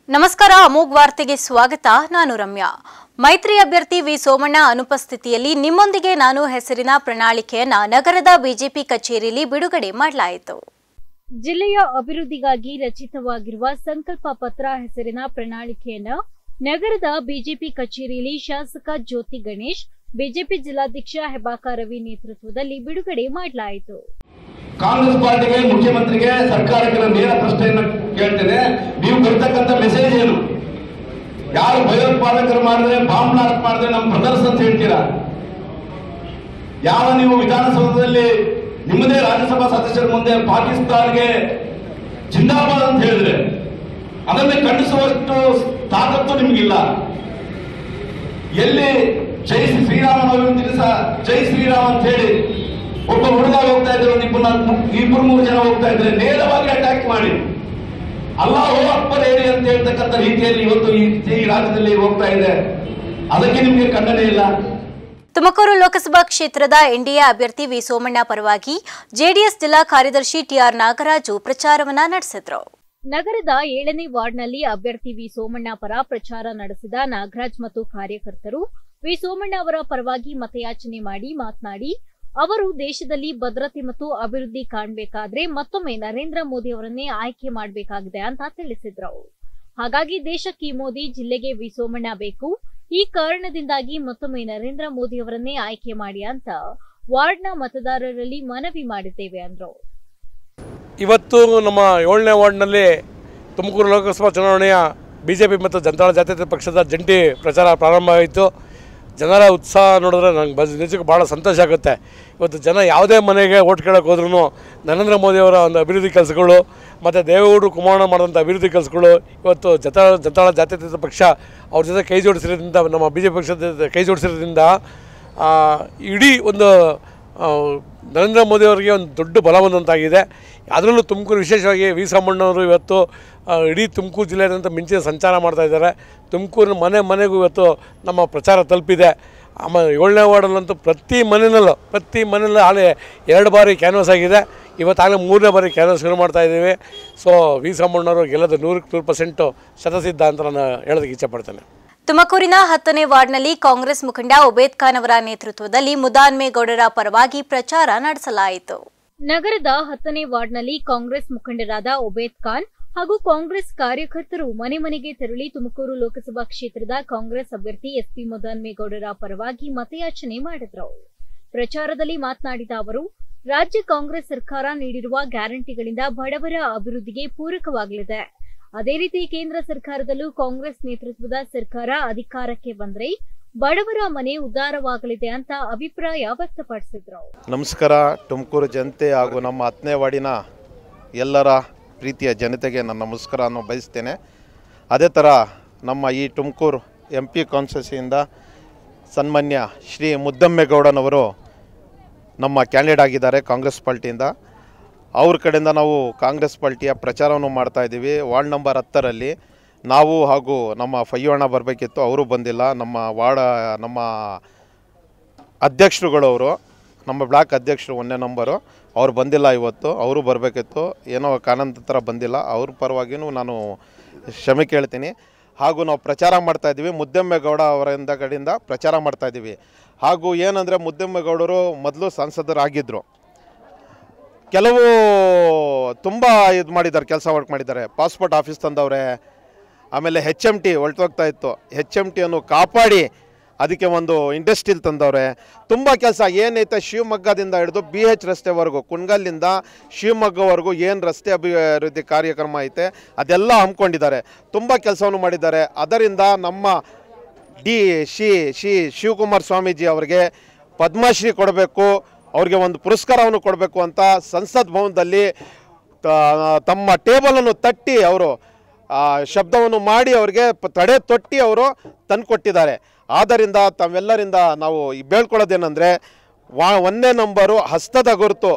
ನಮಸ್ಕಾರ ಅಮೋಘ್ ವಾರ್ತೆಗೆ ಸ್ವಾಗತ ನಾನು ರಮ್ಯಾ ಮೈತ್ರಿ ಅಭ್ಯರ್ಥಿ ವಿ ಸೋಮಣ್ಣ ಅನುಪಸ್ಥಿತಿಯಲ್ಲಿ ನಿಮ್ಮೊಂದಿಗೆ ನಾನು ಹೆಸರಿನ ಪ್ರಣಾಳಿಕೆಯನ್ನ ನಗರದ ಬಿಜೆಪಿ ಕಚೇರಿಯಲ್ಲಿ ಬಿಡುಗಡೆ ಮಾಡಲಾಯಿತು ಜಿಲ್ಲೆಯ ಅಭಿವೃದ್ಧಿಗಾಗಿ ರಚಿತವಾಗಿರುವ ಸಂಕಲ್ಪ ಪತ್ರ ಹೆಸರಿನ ಪ್ರಣಾಳಿಕೆಯನ್ನ ನಗರದ ಬಿಜೆಪಿ ಕಚೇರಿಯಲ್ಲಿ ಶಾಸಕ ಜ್ಯೋತಿ ಗಣೇಶ್ ಬಿಜೆಪಿ ಜಿಲ್ಲಾಧ್ಯಕ್ಷ ಹೆಬಾಕ ರವಿ ನೇತೃತ್ವದಲ್ಲಿ ಬಿಡುಗಡೆ ಮಾಡಲಾಯಿತು ಕಾಂಗ್ರೆಸ್ ಪಾರ್ಟಿಗೆ ಮುಖ್ಯಮಂತ್ರಿಗೆ ಸರ್ಕಾರಕ್ಕೆ ನಾನು ನೇರ ಪ್ರಶ್ನೆಯನ್ನ ಕೇಳ್ತೇನೆ ನೀವು ಬರ್ತಕ್ಕಂಥ ಮೆಸೇಜ್ ಏನು ಯಾರು ಭಯೋತ್ಪಾದಕರು ಮಾಡಿದ್ರೆ ಬಾಂಬ್ ಬ್ಲಾಸ್ಟ್ ಮಾಡಿದ್ರೆ ನಮ್ಮ ಬ್ರದರ್ಸ್ ಅಂತ ಹೇಳ್ತೀರಾ ಯಾವ ನೀವು ವಿಧಾನಸೌಧದಲ್ಲಿ ನಿಮ್ಮದೇ ರಾಜ್ಯಸಭಾ ಸದಸ್ಯರ ಮುಂದೆ ಪಾಕಿಸ್ತಾನ್ಗೆ ಜಿಂದಾಬಾದ್ ಅಂತ ಹೇಳಿದ್ರೆ ಅದನ್ನೇ ಖಂಡಿಸುವಷ್ಟು ತಾಕತ್ತು ನಿಮ್ಗಿಲ್ಲ ಎಲ್ಲಿ ಜೈ ಶ್ರೀರಾಮನವಮಿ ದಿವಸ ಜೈ ಶ್ರೀರಾಮ್ ಅಂತ ಹೇಳಿ ಒಬ್ಬ ಹುಡುಗ ಹೋಗ್ತಾ ಇದ್ರೆ ಒಂದು ಇಬ್ಬರು ನಾಲ್ಕು ಇಬ್ಬರು ಮೂರು ಜನ ಹೋಗ್ತಾ ಇದ್ರೆ ನೇರವಾಗಿ ಅಟ್ಯಾಕ್ ಮಾಡಿ ಅಲ್ಲಾಹು ಅಕ್ಬರ್ ಹೇಳಿ ಅಂತ ಹೇಳ್ತಕ್ಕಂಥ ರೀತಿಯಲ್ಲಿ ಇವತ್ತು ಈ ಈ ರಾಜ್ಯದಲ್ಲಿ ಹೋಗ್ತಾ ಇದೆ ಅದಕ್ಕೆ ನಿಮ್ಗೆ ಖಂಡನೆ ಇಲ್ಲ ತುಮಕೂರು ಲೋಕಸಭಾ ಕ್ಷೇತ್ರದ ಎನ್ಡಿಎ ಅಭ್ಯರ್ಥಿ ವಿ ಸೋಮಣ್ಣ ಪರವಾಗಿ ಜೆಡಿಎಸ್ ಜಿಲ್ಲಾ ಕಾರ್ಯದರ್ಶಿ ಟಿಆರ್ ನಾಗರಾಜು ಪ್ರಚಾರವನ್ನ ನಡೆಸಿದ್ರು ನಗರದ ಏಳನೇ ವಾರ್ಡ್ನಲ್ಲಿ ಅಭ್ಯರ್ಥಿ ವಿ ಸೋಮಣ್ಣ ಪರ ಪ್ರಚಾರ ನಡೆಸಿದ ನಾಗರಾಜ್ ಮತ್ತು ಕಾರ್ಯಕರ್ತರು ವಿ ಸೋಮಣ್ಣ ಅವರ ಪರವಾಗಿ ಮತಯಾಚನೆ ಮಾಡಿ ಮಾತನಾಡಿ ಅವರು ದೇಶದಲ್ಲಿ ಭದ್ರತೆ ಮತ್ತು ಅಭಿವೃದ್ಧಿ ಕಾಣಬೇಕಾದ್ರೆ ಮತ್ತೊಮ್ಮೆ ನರೇಂದ್ರ ಮೋದಿ ಅವರನ್ನೇ ಆಯ್ಕೆ ಮಾಡಬೇಕಾಗಿದೆ ಅಂತ ತಿಳಿಸಿದ್ರು ಹಾಗಾಗಿ ದೇಶಕ್ಕೆ ಈ ಮೋದಿ ಜಿಲ್ಲೆಗೆ ವಿ ಸೋಮಣ್ಣ ಬೇಕು ಈ ಕಾರಣದಿಂದಾಗಿ ಮತ್ತೊಮ್ಮೆ ನರೇಂದ್ರ ಮೋದಿ ಅವರನ್ನೇ ಆಯ್ಕೆ ಮಾಡಿ ಅಂತ ವಾರ್ಡ್ನ ಮತದಾರರಲ್ಲಿ ಮನವಿ ಮಾಡಿದ್ದೇವೆ ಅಂದ್ರು ಇವತ್ತು ನಮ್ಮ ಏಳನೇ ವಾರ್ಡ್ನಲ್ಲಿ ತುಮಕೂರು ಲೋಕಸಭಾ ಚುನಾವಣೆಯ ಬಿ ಜೆ ಪಿ ಮತ್ತು ಜನತಾಳ ಜಾತ್ಯತೀತ ಪಕ್ಷದ ಜಂಟಿ ಪ್ರಚಾರ ಪ್ರಾರಂಭ ಆಯಿತು ಜನರ ಉತ್ಸಾಹ ನೋಡಿದ್ರೆ ನಂಗೆ ಬಸ್ ನಿಜಕ್ಕೂ ಭಾಳ ಸಂತೋಷ ಆಗುತ್ತೆ ಇವತ್ತು ಜನ ಯಾವುದೇ ಮನೆಗೆ ಓಟ್ ಕೇಳೋಕೆ ಹೋದ್ರೂ ನರೇಂದ್ರ ಮೋದಿಯವರ ಒಂದು ಅಭಿವೃದ್ಧಿ ಕೆಲಸಗಳು ಮತ್ತು ದೇವೇಗೌಡರು ಕುಮಾರಣ್ಣ ಮಾಡಿದಂಥ ಅಭಿವೃದ್ಧಿ ಕೆಲಸಗಳು ಇವತ್ತು ಜತ ಜನತಾಳ ಜಾತ್ಯತೀತ ಪಕ್ಷ ಅವ್ರ ಜೊತೆ ಕೈ ಜೋಡಿಸಿರೋದ್ರಿಂದ ನಮ್ಮ ಬಿ ಜೆ ಪಿ ಪಕ್ಷದ ಜೊತೆ ಕೈ ಜೋಡಿಸಿರೋದ್ರಿಂದ ಆ, ಇಡೀ ಒಂದು ಆ, ನರೇಂದ್ರ ಮೋದಿ ಅವರಿಗೆ ಒಂದು ದೊಡ್ಡ ಬಲ ಬಂದಂತಾಗಿದೆ ಅದರಲ್ಲೂ ತುಮಕೂರು ವಿಶೇಷವಾಗಿ ವಿ ಸಾಮಣ್ಣವರು ಇವತ್ತು ಆ, ಇಡೀ ತುಮಕೂರು ಜಿಲ್ಲೆಯಾದ್ಯಂತ ಮಿಂಚಿನ ಸಂಚಾರ ಮಾಡ್ತಾ ಇದ್ದಾರೆ ತುಮಕೂರಿನ ಮನೆ ಮನೆಗೂ ಇವತ್ತು ನಮ್ಮ ಪ್ರಚಾರ ತಲುಪಿದೆ ಆಮೇಲೆ ಏಳನೇ ವಾರ್ಡಲ್ಲಂತೂ ಪ್ರತಿ ಮನೆಯಲ್ಲೂ ಪ್ರತಿ ಮನೆಯಲ್ಲೂ ಹಾಲೆ ಎರಡು ಬಾರಿ ಕ್ಯಾನ್ವಾಸ್ ಆಗಿದೆ ಇವತ್ತಾಗಲೇ ಮೂರನೇ ಬಾರಿ ಕ್ಯಾನ್ವಾಸ್ ಶುರು ಮಾಡ್ತಾ ಇದ್ದೀವಿ ಸೊ ವಿ ಸಾಮಣ್ಣವರು ಗೆಲ್ಲೋದು ನೂರಕ್ಕೆ ನೂರು ಪರ್ಸೆಂಟು ಶತಸಿದ್ಧ ಅಂತ ನಾನು ಹೇಳೋದಕ್ಕೆ ಇಚ್ಛೆಪಡ್ತೇನೆ ತುಮಕೂರಿನ ಹತ್ತನೇ ವಾರ್ಡ್ನಲ್ಲಿ ಕಾಂಗ್ರೆಸ್ ಮುಖಂಡ ಉಬೇದ್ ಖಾನ್ ಅವರ ನೇತೃತ್ವದಲ್ಲಿ ಮುದಾನ್ಮೇಗೌಡರ ಪರವಾಗಿ ಪ್ರಚಾರ ನಡೆಸಲಾಯಿತು ನಗರದ ಹತ್ತನೇ ವಾರ್ಡ್ನಲ್ಲಿ ಕಾಂಗ್ರೆಸ್ ಮುಖಂಡರಾದ ಉಬೇದ್ ಖಾನ್ ಹಾಗೂ ಕಾಂಗ್ರೆಸ್ ಕಾರ್ಯಕರ್ತರು ಮನೆ ಮನೆಗೆ ತೆರಳಿ ತುಮಕೂರು ಲೋಕಸಭಾ ಕ್ಷೇತ್ರದ ಕಾಂಗ್ರೆಸ್ ಅಭ್ಯರ್ಥಿ ಎಸ್ಪಿ ಮುದಾನ್ಮೇಗೌಡರ ಪರವಾಗಿ ಮತಯಾಚನೆ ಮಾಡಿದ್ರು ಪ್ರಚಾರದಲ್ಲಿ ಮಾತನಾಡಿದ ಅವರು ರಾಜ್ಯ ಕಾಂಗ್ರೆಸ್ ಸರ್ಕಾರ ನೀಡಿರುವ ಗ್ಯಾರಂಟಿಗಳಿಂದ ಬಡವರ ಅಭಿವೃದ್ಧಿಗೆ ಪೂರಕವಾಗಲಿದೆ ಅದೇ ರೀತಿ ಕೇಂದ್ರ ಸರ್ಕಾರದಲ್ಲೂ ಕಾಂಗ್ರೆಸ್ ನೇತೃತ್ವದ ಸರ್ಕಾರ ಅಧಿಕಾರಕ್ಕೆ ಬಂದ್ರೆ ಬಡವರ ಮನೆ ಉದ್ಧಾರವಾಗಲಿದೆ ಅಂತ ಅಭಿಪ್ರಾಯ ವ್ಯಕ್ತಪಡಿಸಿದ್ರು ನಮಸ್ಕಾರ ತುಮಕೂರು ಜನತೆ ಹಾಗೂ ನಮ್ಮ ಹತ್ತನೇ ವಾರ್ಡಿನ ಎಲ್ಲರ ಪ್ರೀತಿಯ ಜನತೆಗೆ ನನ್ನ ನಮಸ್ಕಾರವನ್ನು ಬಯಸ್ತೇನೆ ಅದೇ ಥರ ನಮ್ಮ ಈ ತುಮಕೂರು ಎಂ ಪಿ ಕಾನ್ಸ್ಟಿಟ್ಯೂನ್ಸಿಯಿಂದ ಸನ್ಮಾನ್ಯ ಶ್ರೀ ಮುದ್ದಮ್ಮೇಗೌಡನವರು ನಮ್ಮ ಕ್ಯಾಂಡಿಡೇಟ್ ಆಗಿದ್ದಾರೆ ಕಾಂಗ್ರೆಸ್ ಪಾರ್ಟಿಯಿಂದ ಅವ್ರ ಕಡೆಯಿಂದ ನಾವು ಕಾಂಗ್ರೆಸ್ ಪಾರ್ಟಿಯ ಪ್ರಚಾರವನ್ನು ಮಾಡ್ತಾ ಇದ್ದೀವಿ ವಾರ್ಡ್ ನಂಬರ್ ಹತ್ತರಲ್ಲಿ ನಾವು ಹಾಗೂ ನಮ್ಮ ಫಯ್ಯೋಣ ಬರಬೇಕಿತ್ತು ಅವರು ಬಂದಿಲ್ಲ ನಮ್ಮ ವಾರ್ಡ ನಮ್ಮ ಅಧ್ಯಕ್ಷರುಗಳು ಅವರು ನಮ್ಮ ಬ್ಲಾಕ್ ಅಧ್ಯಕ್ಷರು ಒಂದನೇ ನಂಬರು ಅವ್ರು ಬಂದಿಲ್ಲ ಇವತ್ತು ಅವರು ಬರಬೇಕಿತ್ತು ಏನೋ ಕಾರಣಾಂತರ ಬಂದಿಲ್ಲ ಅವ್ರ ಪರವಾಗಿಯೂ ನಾನು ಕ್ಷಮೆ ಕೇಳ್ತೀನಿ ಹಾಗೂ ನಾವು ಪ್ರಚಾರ ಮಾಡ್ತಾ ಇದ್ದೀವಿ ಮುದ್ದೆಮ್ಮೇಗೌಡ ಅವರಿಂದ ಕಡೆಯಿಂದ ಪ್ರಚಾರ ಮಾಡ್ತಾ ಇದ್ದೀವಿ ಹಾಗೂ ಏನಂದರೆ ಮುದ್ದೆಮ್ಮೇಗೌಡರು ಮೊದಲು ಸಂಸದರಾಗಿದ್ದರು ಕೆಲವು ತುಂಬ ಇದು ಮಾಡಿದ್ದಾರೆ ಕೆಲಸ ವರ್ಕ್ ಮಾಡಿದ್ದಾರೆ ಪಾಸ್ಪೋರ್ಟ್ ಆಫೀಸ್ ತಂದವ್ರೆ ಆಮೇಲೆ ಹೆಚ್ ಎಮ್ ಟಿ ಹೊರಟೋಗ್ತಾ ಇತ್ತು ಹೆಚ್ ಎಮ್ ಟಿಯನ್ನು ಕಾಪಾಡಿ ಅದಕ್ಕೆ ಒಂದು ಇಂಡಸ್ಟ್ರಿಲ್ ತಂದವ್ರೆ ತುಂಬ ಕೆಲಸ ಏನೈತೆ ಶಿವಮೊಗ್ಗದಿಂದ ಹಿಡಿದು ಬಿ ಎಚ್ ರಸ್ತೆವರೆಗೂ ಕುಣ್ಗಲ್ಲಿಂದ ಶಿವಮೊಗ್ಗವರೆಗೂ ಏನು ರಸ್ತೆ ಅಭಿವೃದ್ಧಿ ಕಾರ್ಯಕ್ರಮ ಐತೆ ಅದೆಲ್ಲ ಹಮ್ಮಿಕೊಂಡಿದ್ದಾರೆ ತುಂಬ ಕೆಲಸವನ್ನು ಮಾಡಿದ್ದಾರೆ ಅದರಿಂದ ನಮ್ಮ ಡಿ ಶಿ ಶ್ರೀ ಶಿವಕುಮಾರ್ ಸ್ವಾಮೀಜಿ ಅವರಿಗೆ ಪದ್ಮಶ್ರೀ ಕೊಡಬೇಕು ಅವ್ರಿಗೆ ಒಂದು ಪುರಸ್ಕಾರವನ್ನು ಕೊಡಬೇಕು ಅಂತ ಸಂಸತ್ ಭವನದಲ್ಲಿ ತ- ತಮ್ಮ ಟೇಬಲನ್ನು ತಟ್ಟಿ ಅವರು ಆ, ಶಬ್ದವನ್ನು ಮಾಡಿ ಅವರಿಗೆ ಪ- ತಡೆ ತೊಟ್ಟಿ ಅವರು ತಂದುಕೊಟ್ಟಿದ್ದಾರೆ ಆದ್ದರಿಂದ ತಾವೆಲ್ಲರಿಂದ ನಾವು ಈ ಬೇಳ್ಕೊಳ್ಳೋದೇನೆಂದರೆ ವಾ ಒಂದನೇ ನಂಬರು ಹಸ್ತದ ಗುರುತು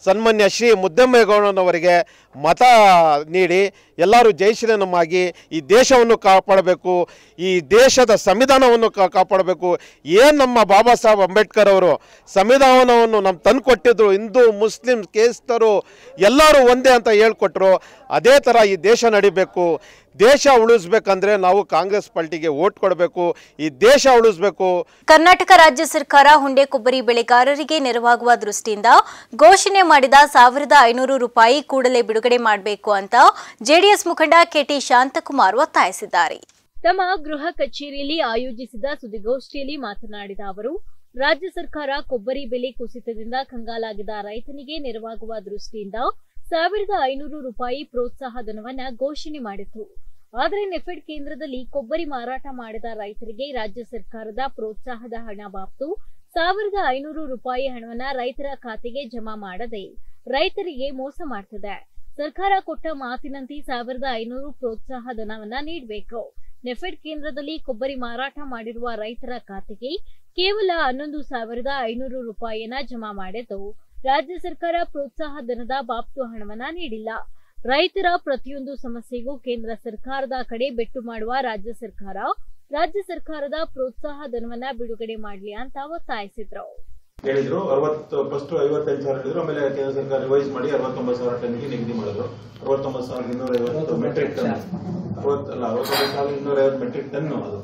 ಸನ್ಮಾನ್ಯ ಶ್ರೀ ಮುದ್ದಮ್ಮೇಗೌಡನವರಿಗೆ ಮತ ನೀಡಿ ಎಲ್ಲರೂ ಜಯಶೀಲನಮಾಗಿ ಈ ದೇಶವನ್ನು ಕಾಪಾಡಬೇಕು ಈ ದೇಶದ ಸಂವಿಧಾನವನ್ನು ಕಾ- ಕಾಪಾಡಬೇಕು ಏನು ನಮ್ಮ ಬಾಬಾ ಸಾಹೇಬ್ ಅಂಬೇಡ್ಕರ್ ಅವರು ಸಂವಿಧಾನವನ್ನು ನಮ್ಮ ತಂದು ಕೊಟ್ಟಿದ್ರು ಹಿಂದೂ ಮುಸ್ಲಿಂ ಕೇಸ್ತರು ಎಲ್ಲರೂ ಒಂದೇ ಅಂತ ಹೇಳ್ಕೊಟ್ರು ಅದೇ ಥರ ಈ ದೇಶ ನಡಿಬೇಕು ದೇಶ ಉಳಿಸ್ಬೇಕಂದ್ರೆ ನಾವು ಕಾಂಗ್ರೆಸ್ ಪಾರ್ಟಿಗೆ ಓಟ್ ಕೊಡಬೇಕು ಈ ದೇಶ ಉಳಿಸ್ಬೇಕು ಕರ್ನಾಟಕ ರಾಜ್ಯ ಸರ್ಕಾರ ಹುಂಡೆ ಕೊಬ್ಬರಿ ಬೆಳೆಗಾರರಿಗೆ ನೆರವಾಗುವ ದೃಷ್ಟಿಯಿಂದ ಘೋಷಣೆ ಮಾಡಿದ ಸಾವಿರದ ಐನೂರು ರೂಪಾಯಿ ಕೂಡಲೇ ಬಿಡುಗಡೆ ಮಾಡಬೇಕು ಅಂತ ಜೆಡಿಎಸ್ ಮುಖಂಡ ಕೆಟಿ ಶಾಂತಕುಮಾರ್ ಒತ್ತಾಯಿಸಿದ್ದಾರೆ ತಮ್ಮ ಗೃಹ ಕಚೇರಿಯಲ್ಲಿ ಆಯೋಜಿಸಿದ ಸುದ್ದಿಗೋಷ್ಠಿಯಲ್ಲಿ ಮಾತನಾಡಿದ ಅವರು ರಾಜ್ಯ ಸರ್ಕಾರ ಕೊಬ್ಬರಿ ಬೆಲೆ ಕುಸಿತದಿಂದ ಕಂಗಾಲಾಗಿದ್ದ ರೈತನಿಗೆ ನೆರವಾಗುವ ದೃಷ್ಟಿಯಿಂದ ಸಾವಿರದ ಐನೂರು ರೂಪಾಯಿ ಪ್ರೋತ್ಸಾಹ ಧನವನ್ನ ಘೋಷಣೆ ಮಾಡಿತ್ತು ಆದರೆ ನೆಫೆಡ್ ಕೇಂದ್ರದಲ್ಲಿ ಕೊಬ್ಬರಿ ಮಾರಾಟ ಮಾಡಿದ ರೈತರಿಗೆ ರಾಜ್ಯ ಸರ್ಕಾರದ ಪ್ರೋತ್ಸಾಹದ ಹಣ ಬಾಪ್ತು ಸಾವಿರದ ಐನೂರು ರೂಪಾಯಿ ಹಣವನ್ನ ರೈತರ ಖಾತೆಗೆ ಜಮಾ ಮಾಡದೆ ರೈತರಿಗೆ ಮೋಸ ಮಾಡ್ತಿದೆ ಸರ್ಕಾರ ಕೊಟ್ಟ ಮಾತಿನಂತೆ ಸಾವಿರದ ಐನೂರು ಪ್ರೋತ್ಸಾಹ ಧನವನ್ನ ನೀಡಬೇಕು ನೆಫೆಡ್ ಕೇಂದ್ರದಲ್ಲಿ ಕೊಬ್ಬರಿ ಮಾರಾಟ ಮಾಡಿರುವ ರೈತರ ಖಾತೆಗೆ ಕೇವಲ ಹನ್ನೊಂದು ಸಾವಿರದ ಐನೂರು ರೂಪಾಯಿಯನ್ನ ಜಮಾ ಮಾಡಿದ್ದು ರಾಜ್ಯ ಸರ್ಕಾರ ಪ್ರೋತ್ಸಾಹ ಧನದ ಬಾಪ್ತು ಹಣವನ್ನ ನೀಡಿಲ್ಲ ರೈತರ ಪ್ರತಿಯೊಂದು ಸಮಸ್ಯೆಗೂ ಕೇಂದ್ರ ಸರ್ಕಾರದ ಕಡೆ ಬೆಟ್ಟು ಮಾಡುವ ರಾಜ್ಯ ಸರ್ಕಾರ ರಾಜ್ಯ ಸರ್ಕಾರದ ಪ್ರೋತ್ಸಾಹ ಧನವನ್ನ ಬಿಡುಗಡೆ ಮಾಡಲಿ ಅಂತ ಒತ್ತಾಯಿಸಿದ್ರು ಹೇಳಿದ್ರು ಅರವತ್ತು ಫಸ್ಟ್ ಐವತ್ತೈದು ಸಾವಿರ ಹೇಳಿದ್ರು ಆಮೇಲೆ ಕೇಂದ್ರ ಸರ್ಕಾರ ರಿವೈಸ್ ಮಾಡಿ ಅರವತ್ತೊಂಬತ್ತು ಸಾವಿರ ಟನ್ಗೆ ನಿಗದಿ ಮಾಡಿದ್ರು ಅರವತ್ತೊಂಬತ್ತು ಸಾವಿರದ ಇನ್ನೂರ ಐವತ್ತು ಮೆಟ್ರಿಕ್ ಟನ್ ಅರವತ್ತಲ್ಲ ಅರವತ್ತೊಂಬತ್ತು ಸಾವಿರದ ಇನ್ನೂರ ಐವತ್ತು ಮೆಟ್ರಿಕ್ ಟನ್ ಅದು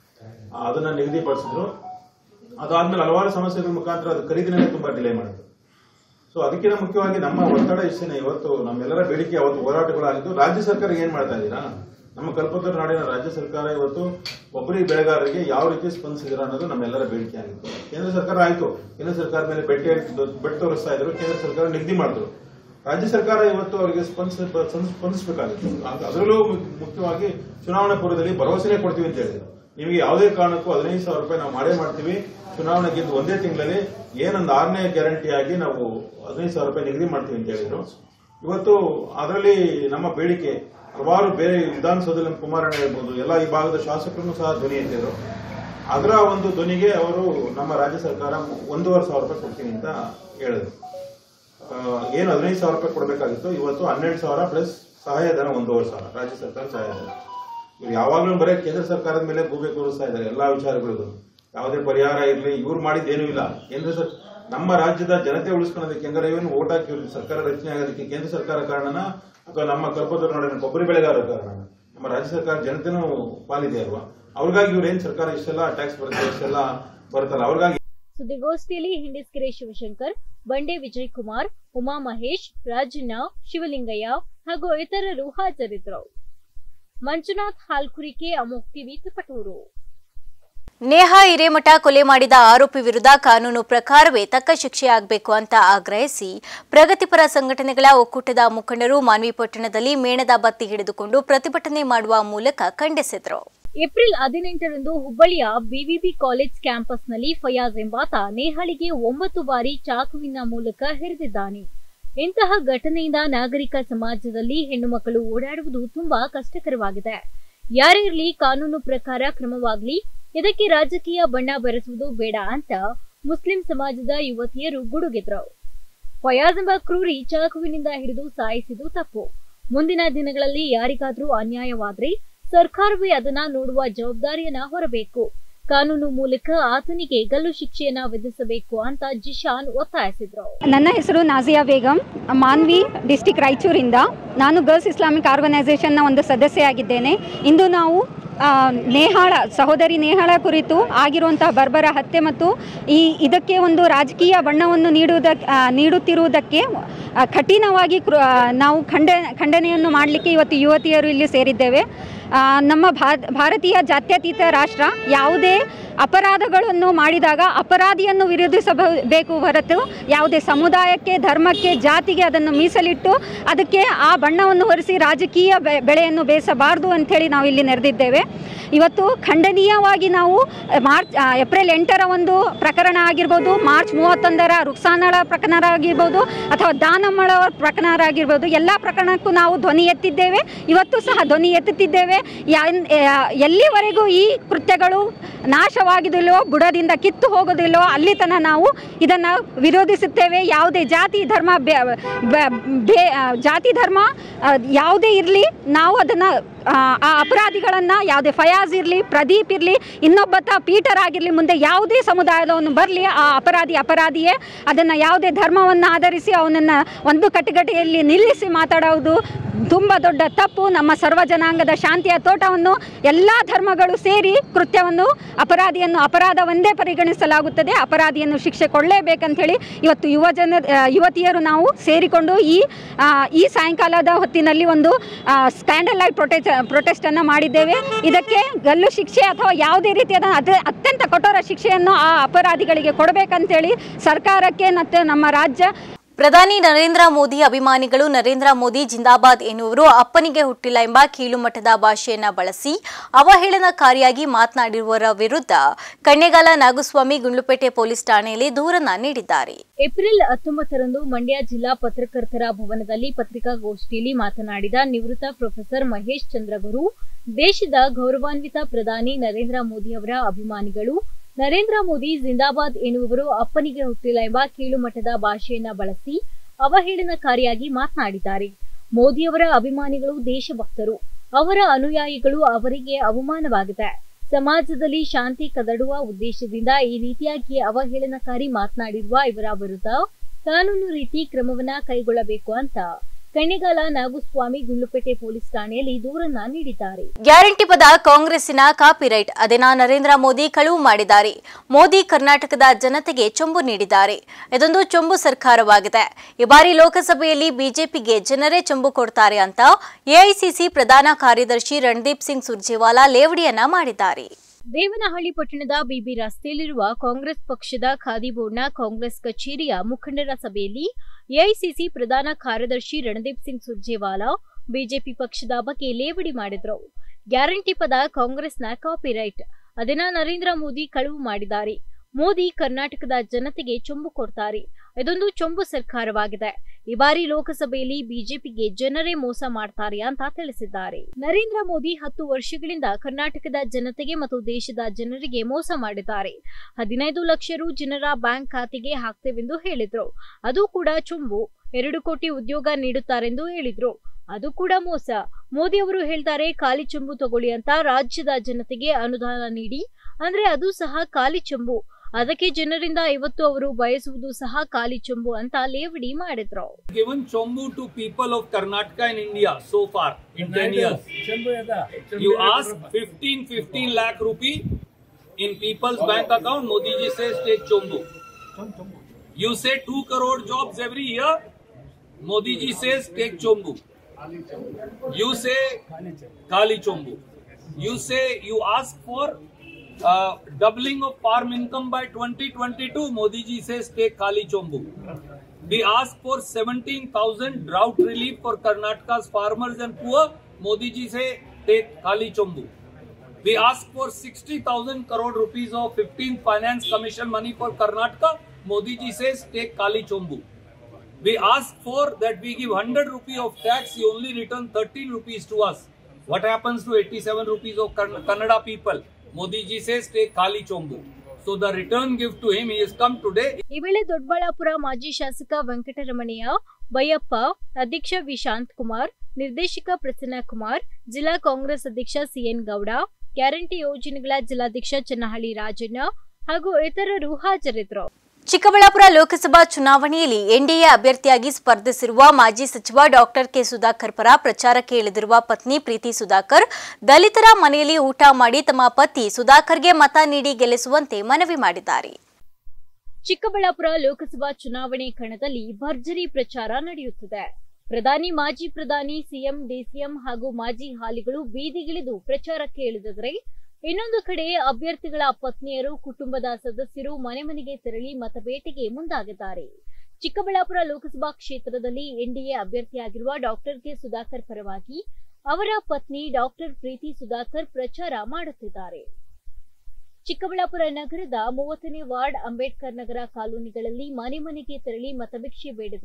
ಆ, ಅದನ್ನ ನಿಗದಿಪಡಿಸಿದ್ರು ಅದಾದ್ಮೇಲೆ ಹಲವಾರು ಸಮಸ್ಯೆಗಳ ಮುಖಾಂತರ ಅದು ಖರೀದಿನೇ ತುಂಬಾ ಡಿಲೇ ಮಾಡಿದ್ರು ಸೊ ಅದಕ್ಕಿಂತ ಮುಖ್ಯವಾಗಿ ನಮ್ಮ ಒತ್ತಡ ಇಷ್ಟೇನೆ ಇವತ್ತು ನಮ್ಮೆಲ್ಲರ ಬೇಡಿಕೆ ಅವತ್ತು ಹೋರಾಟಗಳಾಗಿದ್ದು ರಾಜ್ಯ ಸರ್ಕಾರ ಏನ್ ಮಾಡ್ತಾ ಇದ್ದೀರಾ ನಮ್ಮ ಕಲ್ಪತರು ನಾಡಿನ ರಾಜ್ಯ ಸರ್ಕಾರ ಇವತ್ತು ಒಬ್ಬರಿ ಬೆಳೆಗಾರರಿಗೆ ಯಾವ ರೀತಿ ಸ್ಪಂದಿಸಿದ್ರ ಅನ್ನೋದು ನಮ್ಮೆಲ್ಲರ ಬೇಡಿಕೆ ಆಗಿತ್ತು ಕೇಂದ್ರ ಸರ್ಕಾರ ಆಯ್ತು ಕೇಂದ್ರ ಸರ್ಕಾರ ಮೇಲೆ ಬೆಟ್ಟೆ ಬೆಟ್ಟು ತೋರಿಸ್ತಾ ಇದ್ರು ಕೇಂದ್ರ ಸರ್ಕಾರ ನಿಗದಿ ಮಾಡಿದ್ರು ರಾಜ್ಯ ಸರ್ಕಾರ ಇವತ್ತು ಅವರಿಗೆ ಸ್ಪಂದಿಸ ಸ್ಪಂದಿಸಬೇಕಾಗಿತ್ತು ಅದರಲ್ಲೂ ಮು- ಮುಖ್ಯವಾಗಿ ಚುನಾವಣಾ ಪೂರ್ವದಲ್ಲಿ ಭರವಸೆನೇ ಕೊಡ್ತೀವಿ ಅಂತ ಹೇಳಿದ್ರು ನಿಮಗೆ ಯಾವುದೇ ಕಾರಣಕ್ಕೂ ಹದಿನೈದು ಸಾವಿರ ರೂಪಾಯಿ ನಾವು ಮಾಡೇ ಮಾಡ್ತೀವಿ ಚುನಾವಣೆ ಗೆದ್ದು ಒಂದೇ ತಿಂಗಳಲ್ಲಿ ಏನೊಂದು ಆರನೇ ಗ್ಯಾರಂಟಿ ಆಗಿ ನಾವು ಹದಿನೈದು ಸಾವಿರ ರೂಪಾಯಿ ನಿಗದಿ ಮಾಡ್ತೀವಿ ಅಂತ ಹೇಳಿದ್ರು ಇವತ್ತು ಅದರಲ್ಲಿ ನಮ್ಮ ಬೇಡಿಕೆ ಹಲವಾರು ಬೇರೆ ವಿಧಾನಸೌಧದಲ್ಲಿ ನಮ್ಮ ಕುಮಾರಣ್ಣ ಹೇಳ್ಬೋದು ಎಲ್ಲ ಈ ಭಾಗದ ಶಾಸಕರನ್ನು ಸಹ ಧ್ವನಿ ಎತ್ತಿದ್ರು ಅದರ ಒಂದು ಧ್ವನಿಗೆ ಅವರು ನಮ್ಮ ರಾಜ್ಯ ಸರ್ಕಾರ ಒಂದೂವರೆ ಸಾವಿರ ರೂಪಾಯಿ ಕೊಡ್ತೀನಿ ಅಂತ ಹೇಳಿದ್ರು ಆ, ಏನು ಹದಿನೈದು ಸಾವಿರ ರೂಪಾಯಿ ಕೊಡಬೇಕಾಗಿತ್ತು ಇವತ್ತು ಹನ್ನೆರಡು ಸಾವಿರ ಪ್ಲಸ್ ಸಹಾಯಧನ ಒಂದೂವರೆ ಸಾವಿರ ರಾಜ್ಯ ಸರ್ಕಾರ ಸಹಾಯಧನ ಇವ್ರು ಯಾವಾಗಲೂ ಬರೀ ಕೇಂದ್ರ ಸರ್ಕಾರದ ಮೇಲೆ ಗೂಬೆ ಕೂರಿಸ್ತಾ ಇದ್ದಾರೆ ಎಲ್ಲಾ ವಿಚಾರಗಳಿಗೂ ಯಾವುದೇ ಪರಿಹಾರ ಇರಲಿ ಇವ್ರು ಮಾಡಿದ್ದೇನೂ ಇಲ್ಲ ಕೇಂದ್ರ ಸರ್ ನಮ್ಮ ರಾಜ್ಯದ ಜನತೆ ಉಳಿಸ್ಕೊಳ್ಳೋದಕ್ಕೆ ಹೆಂಗಾರೆ ಇವನು ಓಟ್ ಹಾಕಿ ಇವ್ರಿಗೆ ಸರ್ಕಾರ ರಚನೆ ಆಗೋದಕ್ಕೆ ಕೇಂದ್ರ ಸರ್ಕಾರ ಕಾರಣನ ಅಥವಾ ನಮ್ಮ ಕಲ್ಪತರು ನಾಡಿನ ಕೊಬ್ಬರಿ ಬೆಳೆಗಾರರ ಕಾರಣ ನಮ್ಮ ರಾಜ್ಯ ಸರ್ಕಾರ ಜನತೆನೂ ಪಾಲಿದೆ ಅಲ್ವಾ ಅವ್ರಿಗಾಗಿ ಇವ್ರು ಏನ್ ಸರ್ಕಾರ ಇಷ್ಟೆಲ್ಲ ಟ್ಯಾಕ್ಸ್ ಬರುತ್ತೆ ಇಷ್ಟೆಲ್ಲ ಬರುತ್ತಲ್ಲ ಅವ್ರಿಗಾಗಿ ಸುದ್ದಿಗೋಷ್ಠಿಯಲ್ಲಿ ಹಿಂಡಿಸ್ಕೆರೆ ಶಿವಶಂಕರ್ ಬಂಡೆ ವಿಜಯ್ ಕುಮಾರ್ ಉಮಾ ಮಹೇಶ್ ರಾಜಣ್ಣ ಶಿವಲಿಂಗಯ್ಯ ಹಾಗೂ ಇತರರು ಹಾಜರಿದ್ದರು ಮಂಜುನಾಥ್ ಹಾಲ್ಕುರಿಕೆ ಅಮೋಕ್ ಟಿವಿ ತಿಪಟೂರು ನೇಹಾ ಹಿರೇಮಠ ಕೊಲೆ ಮಾಡಿದ ಆರೋಪಿ ವಿರುದ್ಧ ಕಾನೂನು ಪ್ರಕಾರವೇ ತಕ್ಕ ಶಿಕ್ಷೆಯಾಗಬೇಕು ಅಂತ ಆಗ್ರಹಿಸಿ ಪ್ರಗತಿಪರ ಸಂಘಟನೆಗಳ ಒಕ್ಕೂಟದ ಮುಖಂಡರು ಮಾನ್ವಿಪಟ್ಟಣದಲ್ಲಿ ಮೇಣದ ಬತ್ತಿ ಹಿಡಿದುಕೊಂಡು ಪ್ರತಿಭಟನೆ ಮಾಡುವ ಮೂಲಕ ಖಂಡಿಸಿದರು ಏಪ್ರಿಲ್ ಹದಿನೆಂಟರಂದು ಹುಬ್ಬಳ್ಳಿಯ ಬಿವಿಬಿ ಕಾಲೇಜ್ ಕ್ಯಾಂಪಸ್ನಲ್ಲಿ ಫಯಾಜ್ ಎಂಬಾತ ನೇಹಾಳಿಗೆ ಒಂಬತ್ತು ಬಾರಿ ಚಾಕುವಿನ ಮೂಲಕ ಹಿಡಿದಿದ್ದಾನೆ ಇಂತಹ ಘಟನೆಯಿಂದ ನಾಗರಿಕ ಸಮಾಜದಲ್ಲಿ ಹೆಣ್ಣು ಮಕ್ಕಳು ಓಡಾಡುವುದು ತುಂಬಾ ಕಷ್ಟಕರವಾಗಿದೆ ಯಾರೇ ಇರಲಿ ಕಾನೂನು ಪ್ರಕಾರ ಕ್ರಮವಾಗಲಿ ಇದಕ್ಕೆ ರಾಜಕೀಯ ಬಣ್ಣ ಬೆರೆಸುವುದು ಬೇಡ ಅಂತ ಮುಸ್ಲಿಂ ಸಮಾಜದ ಯುವತಿಯರು ಗುಡುಗಿದ್ರು ಫಯಾಜ್ ಎಂಬ ಕ್ರೂರಿ ಚಾಕುವಿನಿಂದ ಹಿಡಿದು ಸಾಯಿಸಿದ್ದು ತಪ್ಪು ಮುಂದಿನ ದಿನಗಳಲ್ಲಿ ಯಾರಿಗಾದ್ರೂ ಅನ್ಯಾಯವಾದ್ರೆ ಸರ್ಕಾರವೇ ಅದನ್ನ ನೋಡುವ ಜವಾಬ್ದಾರಿಯನ್ನ ಹೊರಬೇಕು ಕಾನೂನು ಮೂಲಕ ಆತನಿಗೆ ಗಲ್ಲು ಶಿಕ್ಷೆಯನ್ನ ವಿಧಿಸಬೇಕು ಅಂತ ಜಿಶಾನ್ ಒತ್ತಾಯಿಸಿದ್ರು ನನ್ನ ಹೆಸರು ನಾಜಿಯಾ ಬೇಗಂ ಮಾನ್ವಿ ಡಿಸ್ಟಿಕ್ ರಾಯಚೂರಿಂದ ನಾನು ಗರ್ಲ್ಸ್ ಇಸ್ಲಾಮಿಕ್ ಆರ್ಗನೈಸೇಷನ್ನ ಒಂದು ಸದಸ್ಯೆಯಾಗಿದ್ದೇನೆ ಇಂದು ನಾವು ಆ, ನೇಹಾಳ ಸಹೋದರಿ ನೇಹಾಳ ಕುರಿತು ಆಗಿರುವಂತಹ ಬರ್ಬರ ಹತ್ಯೆ ಮತ್ತು ಈ ಇದಕ್ಕೆ ಒಂದು ರಾಜಕೀಯ ಬಣ್ಣವನ್ನು ನೀಡುವುದಕ್ಕೆ ಆ, ನೀಡುತ್ತಿರುವುದಕ್ಕೆ ಆ, ಕಠಿಣವಾಗಿ ಕೃ- ಆ, ನಾವು ಖಂಡ ಖಂಡನೆಯನ್ನು ಮಾಡಲಿಕ್ಕೆ ಇವತ್ತು ಯುವತಿಯರು ಇಲ್ಲಿ ಸೇರಿದ್ದೇವೆ ಆ, ನಮ್ಮ ಭಾ- ಭಾರತೀಯ ಜಾತ್ಯತೀತ ರಾಷ್ಟ್ರ ಯಾವುದೇ ಅಪರಾಧಗಳನ್ನು ಮಾಡಿದಾಗ ಅಪರಾಧಿಯನ್ನು ವಿರೋಧಿಸಬೇಕು ಹೊರತು ಯಾವುದೇ ಸಮುದಾಯಕ್ಕೆ ಧರ್ಮಕ್ಕೆ ಜಾತಿಗೆ ಅದನ್ನು ಮೀಸಲಿಟ್ಟು ಅದಕ್ಕೆ ಆ ಬಣ್ಣವನ್ನು ಹೊರಿಸಿ ರಾಜಕೀಯ ಬೆ- ಬೆಳೆಯನ್ನು ಬೇಯಿಸಬಾರದು ಅಂಥೇಳಿ ನಾವು ಇಲ್ಲಿ ನೆರೆದಿದ್ದೇವೆ ಇವತ್ತು ಖಂಡನೀಯವಾಗಿ ನಾವು ಮಾರ್ಚ್ ಆ, ಏಪ್ರಿಲ್ ಎಂಟರ ಒಂದು ಪ್ರಕರಣ ಆಗಿರ್ಬೋದು ಮಾರ್ಚ್ ಮೂವತ್ತೊಂದರ ರುಕ್ಸಾನಳ ಪ್ರಕರಣ ಆಗಿರ್ಬೋದು ಅಥವಾ ದಾನಮ್ಮಳ ಪ್ರಕರಣ ಆಗಿರ್ಬೋದು ಎಲ್ಲ ಪ್ರಕರಣಕ್ಕೂ ನಾವು ಧ್ವನಿ ಎತ್ತಿದ್ದೇವೆ ಇವತ್ತು ಸಹ ಧ್ವನಿ ಎತ್ತುತ್ತಿದ್ದೇವೆ ಇದ್ದೇವೆ ಯಾ- ಯಾ- ಎಲ್ಲಿವರೆಗೂ ಈ ಕೃತ್ಯಗಳು ನಾಶವಾಗಿದಿಲ್ಲೋ ಬುಡದಿಂದ ಕಿತ್ತು ಹೋಗೋದಿಲ್ಲೋ ಅಲ್ಲಿ ತನಕ ನಾವು ಇದನ್ನು ವಿರೋಧಿಸುತ್ತೇವೆ ಯಾವುದೇ ಜಾತಿ ಧರ್ಮ ಬೆ- ಬೆ- ಬೆ- ಜಾತಿ ಧರ್ಮ ಆ, ಯಾವುದೇ ಇರಲಿ ನಾವು ಅದನ್ನು ಆ ಅಪರಾಧಿಗಳನ್ನು ಯಾವುದೇ ಫಯಾಜ್ ಇರಲಿ ಪ್ರದೀಪ್ ಇರಲಿ ಇನ್ನೊಬ್ಬತ ಪೀಟರ್ ಆಗಿರಲಿ ಮುಂದೆ ಯಾವುದೇ ಸಮುದಾಯದವನು ಬರಲಿ ಆ ಅಪರಾಧಿ ಅಪರಾಧಿಯೇ ಅದನ್ನು ಯಾವುದೇ ಧರ್ಮವನ್ನು ಆಧರಿಸಿ ಅವನನ್ನು ಒಂದು ಕಟ್ಟಗಟ್ಟೆಯಲ್ಲಿ ನಿಲ್ಲಿಸಿ ಮಾತಾಡೋದು ತುಂಬ ದೊಡ್ಡ ತಪ್ಪು ನಮ್ಮ ಸರ್ವ ಜನಾಂಗದ ಶಾಂತಿಯ ತೋಟವನ್ನು ಎಲ್ಲ ಧರ್ಮಗಳು ಸೇರಿ ಕೃತ್ಯವನ್ನು ಅಪರಾಧಿಯನ್ನು ಅಪರಾಧವೆಂದೇ ಪರಿಗಣಿಸಲಾಗುತ್ತದೆ ಅಪರಾಧಿಯನ್ನು ಶಿಕ್ಷೆ ಕೊಡಲೇಬೇಕಂಥೇಳಿ ಇವತ್ತು ಯುವ ಜನ ಆ, ಯುವತಿಯರು ನಾವು ಸೇರಿಕೊಂಡು ಈ ಆ, ಈ ಸಾಯಂಕಾಲದ ಹೊತ್ತಿನಲ್ಲಿ ಒಂದು ಸ್ಕ್ಯಾಂಡಲ್ ಲೈಟ್ ಪ್ರೊಟೆಸ್ಟ್ ಪ್ರೊಟೆಸ್ಟನ್ನು ಮಾಡಿದ್ದೇವೆ ಇದಕ್ಕೆ ಗಲ್ಲು ಶಿಕ್ಷೆ ಅಥವಾ ಯಾವುದೇ ರೀತಿಯಾದ ಅದ ಅತ್ಯಂತ ಕಠೋರ ಶಿಕ್ಷೆಯನ್ನು ಆ ಅಪರಾಧಿಗಳಿಗೆ ಕೊಡಬೇಕಂತೇಳಿ ಸರ್ಕಾರಕ್ಕೆ ಮತ್ತು ನಮ್ಮ ರಾಜ್ಯ ಪ್ರಧಾನಿ ನರೇಂದ್ರ ಮೋದಿ ಅಭಿಮಾನಿಗಳು ನರೇಂದ್ರ ಮೋದಿ ಜಿಂದಾಬಾದ್ ಎನ್ನುವರು ಅಪ್ಪನಿಗೆ ಹುಟ್ಟಿಲ್ಲ ಎಂಬ ಕೀಳುಮಟ್ಟದ ಭಾಷೆಯನ್ನ ಬಳಸಿ ಅವಹೇಳನಕಾರಿಯಾಗಿ ಮಾತನಾಡಿರುವವರ ವಿರುದ್ಧ ಕಣ್ಣೆಗಾಲ ನಾಗಸ್ವಾಮಿ ಗುಂಡ್ಲುಪೇಟೆ ಪೊಲೀಸ್ ಠಾಣೆಯಲ್ಲಿ ದೂರನ್ನ ನೀಡಿದ್ದಾರೆ ಏಪ್ರಿಲ್ ಹತ್ತೊಂಬತ್ತರಂದು ಮಂಡ್ಯ ಜಿಲ್ಲಾ ಪತ್ರಕರ್ತರ ಭವನದಲ್ಲಿ ಪತ್ರಿಕಾಗೋಷ್ಠಿಯಲ್ಲಿ ಮಾತನಾಡಿದ ನಿವೃತ್ತ ಪ್ರೊಫೆಸರ್ ಮಹೇಶ್ ಚಂದ್ರಗುರು ದೇಶದ ಗೌರವಾನ್ವಿತ ಪ್ರಧಾನಿ ನರೇಂದ್ರ ಮೋದಿ ಅವರ ಅಭಿಮಾನಿಗಳು ನರೇಂದ್ರ ಮೋದಿ ಜಿಂದಾಬಾದ್ ಎನ್ನುವವರು ಅಪ್ಪನಿಗೆ ಹುಟ್ಟಿಲ್ಲ ಎಂಬ ಕೀಳುಮಟ್ಟದ ಭಾಷೆಯನ್ನ ಬಳಸಿ ಅವಹೇಳನಕಾರಿಯಾಗಿ ಮಾತನಾಡಿದ್ದಾರೆ ಮೋದಿಯವರ ಅಭಿಮಾನಿಗಳು ದೇಶಭಕ್ತರು ಅವರ ಅನುಯಾಯಿಗಳು ಅವರಿಗೆ ಅವಮಾನವಾಗಿದೆ ಸಮಾಜದಲ್ಲಿ ಶಾಂತಿ ಕದಡುವ ಉದ್ದೇಶದಿಂದ ಈ ರೀತಿಯಾಗಿ ಅವಹೇಳನಕಾರಿ ಮಾತನಾಡಿರುವ ಇವರ ವಿರುದ್ಧ ಕಾನೂನು ರೀತಿ ಕ್ರಮವನ್ನ ಕೈಗೊಳ್ಳಬೇಕು ಅಂತ ಕಣ್ಣೆಗಾಲ ನಾಗುಸ್ವಾಮಿ ಗುಂಡ್ಲುಪೇಟೆ ಪೊಲೀಸ್ ಠಾಣೆಯಲ್ಲಿ ದೂರನ್ನ ನೀಡಿದ್ದಾರೆ ಗ್ಯಾರಂಟಿ ಪದ ಕಾಂಗ್ರೆಸ್ಸಿನ ಕಾಪಿರೈಟ್ ಅದನ್ನ ನರೇಂದ್ರ ಮೋದಿ ಕಳುವು ಮಾಡಿದ್ದಾರೆ ಮೋದಿ ಕರ್ನಾಟಕದ ಜನತೆಗೆ ಚೊಂಬು ನೀಡಿದ್ದಾರೆ ಇದೊಂದು ಚೊಂಬು ಸರ್ಕಾರವಾಗಿದೆ ಈ ಬಾರಿ ಲೋಕಸಭೆಯಲ್ಲಿ ಬಿಜೆಪಿಗೆ ಜನರೇ ಚೊಂಬು ಕೊಡ್ತಾರೆ ಅಂತ ಎಐಸಿಸಿ ಪ್ರಧಾನ ಕಾರ್ಯದರ್ಶಿ ರಣದೀಪ್ ಸಿಂಗ್ ಸುರ್ಜೇವಾಲಾ ಲೇವಡಿಯನ್ನ ಮಾಡಿದ್ದಾರೆ ದೇವನಹಳ್ಳಿ ಪಟ್ಟಣದ ಬಿಬಿ ರಸ್ತೆಯಲ್ಲಿರುವ ಕಾಂಗ್ರೆಸ್ ಪಕ್ಷದ ಖಾದಿ ಬೋರ್ಡ್ನ ಕಾಂಗ್ರೆಸ್ ಕಚೇರಿಯ ಮುಖಂಡರ ಸಭೆಯಲ್ಲಿ ಎಐಸಿಸಿ ಪ್ರಧಾನ ಕಾರ್ಯದರ್ಶಿ ರಣದೀಪ್ ಸಿಂಗ್ ಸುರ್ಜೇವಾಲಾ ಬಿಜೆಪಿ ಪಕ್ಷದ ಬಗ್ಗೆ ಲೇವಡಿ ಮಾಡಿದ್ರು ಗ್ಯಾರಂಟಿ ಪದ ಕಾಂಗ್ರೆಸ್ನ ಕಾಪಿರೈಟ್ ಅದನ್ನ ನರೇಂದ್ರ ಮೋದಿ ಕಳುವು ಮಾಡಿದ್ದಾರೆ ಮೋದಿ ಕರ್ನಾಟಕದ ಜನತೆಗೆ ಚೊಂಬು ಕೊಡ್ತಾರೆ ಇದೊಂದು ಚೊಂಬು ಸರ್ಕಾರವಾಗಿದೆ ಈ ಬಾರಿ ಲೋಕಸಭೆಯಲ್ಲಿ ಬಿಜೆಪಿಗೆ ಜನರೇ ಮೋಸ ಮಾಡ್ತಾರೆ ಅಂತ ತಿಳಿಸಿದ್ದಾರೆ ನರೇಂದ್ರ ಮೋದಿ ಹತ್ತು ವರ್ಷಗಳಿಂದ ಕರ್ನಾಟಕದ ಜನತೆಗೆ ಮತ್ತು ದೇಶದ ಜನರಿಗೆ ಮೋಸ ಮಾಡಿದ್ದಾರೆ ಹದಿನೈದು ಲಕ್ಷ ರು ಜನರ ಬ್ಯಾಂಕ್ ಖಾತೆಗೆ ಹಾಕ್ತೇವೆಂದು ಹೇಳಿದ್ರು ಅದು ಕೂಡ ಚೊಂಬು ಎರಡು ಕೋಟಿ ಉದ್ಯೋಗ ನೀಡುತ್ತಾರೆಂದು ಹೇಳಿದ್ರು ಅದು ಕೂಡ ಮೋಸ ಮೋದಿ ಅವರು ಹೇಳ್ತಾರೆ ಖಾಲಿ ಚೊಂಬು ತಗೊಳ್ಳಿ ಅಂತ ರಾಜ್ಯದ ಜನತೆಗೆ ಅನುದಾನ ನೀಡಿ ಅಂದ್ರೆ ಅದು ಸಹ ಖಾಲಿ ಚೊಂಬು ಅದಕ್ಕೆ ಜನರಿಂದ ಇವತ್ತು ಅವರು ಬಯಸುವುದು ಸಹ ಖಾಲಿ ಚೊಂಬು ಅಂತ ಲೇವಡಿ ಮಾಡಿದ್ರು given Chombu to people of Karnataka and India so far in 10 years. You ask 15, 15 lakh rupee in people's bank account, Modi ji says take Chombu. You say 2 crore jobs every year, Modi ji says take Chombu. You say Kali Chombu. You say you ask for uh, doubling of farm income by 2022, Modi ji says take Kali Chombu. We ask for 17,000 drought relief for Karnataka's farmers and poor. Modi ji say take Kali Chombu. We ask for 60,000 crore rupees of 15th finance commission money for Karnataka. Modi ji says take Kali Chombu. We ask for that we give 100 rupee of tax, he only return 13 rupees to us. What happens to 87 rupees of Kan- Kannada people? Modi ji says take Kali Chombu. So the return gift to him, he has come today. ಈ ವೇಳೆ ದೊಡ್ಡಬಳ್ಳಾಪುರ ಮಾಜಿ ಶಾಸಕ ವೆಂಕಟರಮಣಯ್ಯ ಬೈಯಪ್ಪ ಅಧ್ಯಕ್ಷ V Shanthakumar ನಿರ್ದೇಶಕ ಪ್ರಸನ್ನ ಕುಮಾರ್ ಜಿಲ್ಲಾ ಕಾಂಗ್ರೆಸ್ ಅಧ್ಯಕ್ಷ CN Gowda guarantee ಯೋಜನೆಗಳ ಜಿಲ್ಲಾಧ್ಯಕ್ಷ ಚನ್ನಹಳ್ಳಿ ರಾಜಣ್ಣ ಹಾಗೂ ಇತರರು ಹಾಜರಿದ್ದರು ಚಿಕ್ಕಬಳ್ಳಾಪುರ ಲೋಕಸಭಾ ಚುನಾವಣೆಯಲ್ಲಿ ಎನ್ಡಿಎ ಅಭ್ಯರ್ಥಿಯಾಗಿ ಸ್ಪರ್ಧಿಸಿರುವ ಮಾಜಿ ಸಚಿವ ಡಾಕ್ಟರ್ ಕೆ ಸುಧಾಕರ್ ಪರ ಪ್ರಚಾರಕ್ಕೆ ಇಳಿದಿರುವ ಪತ್ನಿ ಪ್ರೀತಿ ಸುಧಾಕರ್ ದಲಿತರ ಮನೆಯಲ್ಲಿ ಊಟ ಮಾಡಿ ತಮ್ಮ ಪತಿ ಸುಧಾಕರ್ಗೆ ಮತ ನೀಡಿ ಗೆಲ್ಲಿಸುವಂತೆ ಮನವಿ ಮಾಡಿದ್ದಾರೆ ಚಿಕ್ಕಬಳ್ಳಾಪುರ ಲೋಕಸಭಾ ಚುನಾವಣೆ ಕಣದಲ್ಲಿ ಭರ್ಜರಿ ಪ್ರಚಾರ ನಡೆಯುತ್ತಿದೆ ಪ್ರಧಾನಿ ಮಾಜಿ ಪ್ರಧಾನಿ ಸಿಎಂ ಡಿಸಿಎಂ ಹಾಗೂ ಮಾಜಿ ಹಾಲಿಗಳು ಬೀದಿಗಿಳಿದು ಪ್ರಚಾರಕ್ಕೆ ಇಳಿದಿದ್ರೆ ಇನ್ನೊಂದು ಕಡೆ ಅಭ್ಯರ್ಥಿಗಳ ಪತ್ನಿಯರು ಕುಟುಂಬದ ಸದಸ್ಯರು ಮನೆ ಮನೆಗೆ ತೆರಳಿ ಮತಬೇಟೆಗೆ ಮುಂದಾಗಿದ್ದಾರೆ ಚಿಕ್ಕಬಳ್ಳಾಪುರ ಲೋಕಸಭಾ ಕ್ಷೇತ್ರದಲ್ಲಿ ಎನ್ಡಿಎ ಅಭ್ಯರ್ಥಿಯಾಗಿರುವ ಡಾಕ್ಟರ್ ಕೆ ಸುಧಾಕರ್ ಪರವಾಗಿ ಅವರ ಪತ್ನಿ ಡಾಕ್ಟರ್ ಪ್ರೀತಿ ಸುಧಾಕರ್ ಪ್ರಚಾರ ಮಾಡುತ್ತಿದ್ದಾರೆ ಚಿಕ್ಕಬಳ್ಳಾಪುರ ನಗರದ ಮೂವತ್ತನೇ ವಾರ್ಡ್ ಅಂಬೇಡ್ಕರ್ ನಗರ ಕಾಲೋನಿಗಳಲ್ಲಿ ಮನೆ ಮನೆಗೆ ತೆರಳಿ ಮತಭಿಕ್ಷೆ ಬೇಡಿದ್ರು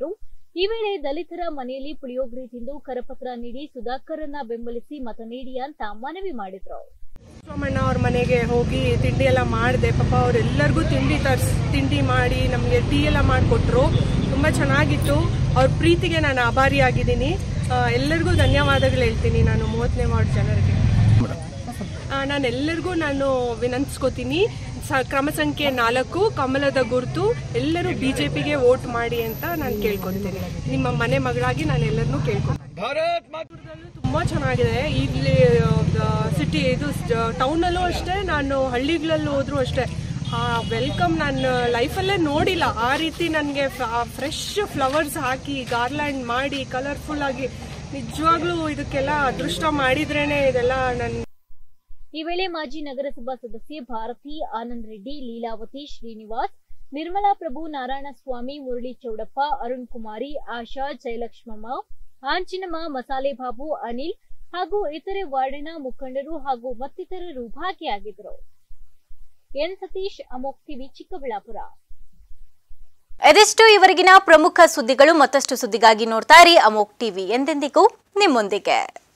ಈ ವೇಳೆ ದಲಿತರ ಮನೆಯಲ್ಲಿ ಪುಳಿಯೋಗರೆ ತಿಂದು ಕರಪತ್ರ ನೀಡಿ ಸುಧಾಕರ್ರನ್ನ ಬೆಂಬಲಿಸಿ ಮತ ನೀಡಿ ಅಂತ ಮನವಿ ಮಾಡಿದ್ರು ಸೋಮಣ್ಣ ಅವ್ರ ಮನೆಗೆ ಹೋಗಿ ತಿಂಡಿ ಎಲ್ಲ ಮಾಡಿದೆ ಪಾಪ ಅವರೆಲ್ಲರಿಗೂ ತಿಂಡಿ ತರ್ಸ್ ತಿಂಡಿ ಮಾಡಿ ನಮಗೆ ಟೀ ಎಲ್ಲ ಮಾಡಿಕೊಟ್ರು ತುಂಬ ಚೆನ್ನಾಗಿತ್ತು ಅವ್ರ ಪ್ರೀತಿಗೆ ನಾನು ಆಭಾರಿಯಾಗಿದ್ದೀನಿ ಆ, ಎಲ್ಲರಿಗೂ ಧನ್ಯವಾದಗಳು ಹೇಳ್ತೀನಿ ನಾನು ಮೂವತ್ತನೇ ವಾರ್ಡ್ ಜನರಿಗೆ ನಾನು ಎಲ್ಲರಿಗೂ ನಾನು ವಿನಂತಿಸ್ಕೋತೀನಿ ಸ- ಕ್ರಮ ಸಂಖ್ಯೆ ನಾಲ್ಕು ಕಮಲದ ಗುರುತು ಎಲ್ಲರೂ ಬಿಜೆಪಿಗೆ ವೋಟ್ ಮಾಡಿ ಅಂತ ನಾನು ಕೇಳ್ಕೊತೀನಿ ನಿಮ್ಮ ಮನೆ ಮಗಳಾಗಿ ನಾನು ಎಲ್ಲರನ್ನೂ ಕೇಳ್ಕೊತೀನಿ ತುಂಬಾ ಚೆನ್ನಾಗಿದೆ ಇಲ್ಲಿ ಸಿಟಿ ಇದು ಟೌನಲ್ಲೂ ಅಷ್ಟೇ ನಾನು ಹಳ್ಳಿಗಳಲ್ಲೂ ಹೋದ್ರು ಅಷ್ಟೇ ವೆಲ್ಕಮ್ ನಾನು ಲೈಫಲ್ಲೇ ನೋಡಿಲ್ಲ ಆ ರೀತಿ ನನಗೆ ಫ್ರೆಶ್ ಫ್ಲವರ್ಸ್ ಹಾಕಿ ಗಾರ್ಲ್ಯಾಂಡ್ ಮಾಡಿ ಕಲರ್ಫುಲ್ ಆಗಿ ನಿಜವಾಗ್ಲೂ ಇದಕ್ಕೆಲ್ಲ ಅದೃಷ್ಟ ಮಾಡಿದ್ರೇನೆ ಇದೆಲ್ಲ ನನ್ನ ಈ ವೇಳೆ ಮಾಜಿ ನಗರಸಭಾ ಸದಸ್ಯೆ ಭಾರತಿ ಆನಂದ್ ರೆಡ್ಡಿ ಲೀಲಾವತಿ ಶ್ರೀನಿವಾಸ್ ನಿರ್ಮಲಾ ಪ್ರಭು ನಾರಾಯಣಸ್ವಾಮಿ ಮುರಳಿ ಚೌಡಪ್ಪ ಅರುಣ್ ಕುಮಾರಿ ಆಶಾ ಜಯಲಕ್ಷ್ಮಮ್ಮ ಆಂಚಿನಮ್ಮ ಮಸಾಲೆ ಬಾಬು ಅನಿಲ್ ಹಾಗೂ ಇತರೆ ವಾರ್ಡಿನ ಮುಖಂಡರು ಹಾಗೂ ಮತ್ತಿತರರು ಭಾಗಿಯಾಗಿದ್ದರು ಎನ್ ಸತೀಶ್ ಅಮೋಕ್ ಟಿವಿ ಚಿಕ್ಕಬಳ್ಳಾಪುರ ಇದಿಷ್ಟು ಇವರೆಗಿನ ಪ್ರಮುಖ ಸುದ್ದಿಗಳು ಮತ್ತಷ್ಟು ಸುದ್ದಿಗಾಗಿ ನೋಡ್ತಾ ಇರಿ ಅಮೋಕ್ ಟಿವಿ ಎಂದೆಂದಿಗೂ ನಿಮ್ಮೊಂದಿಗೆ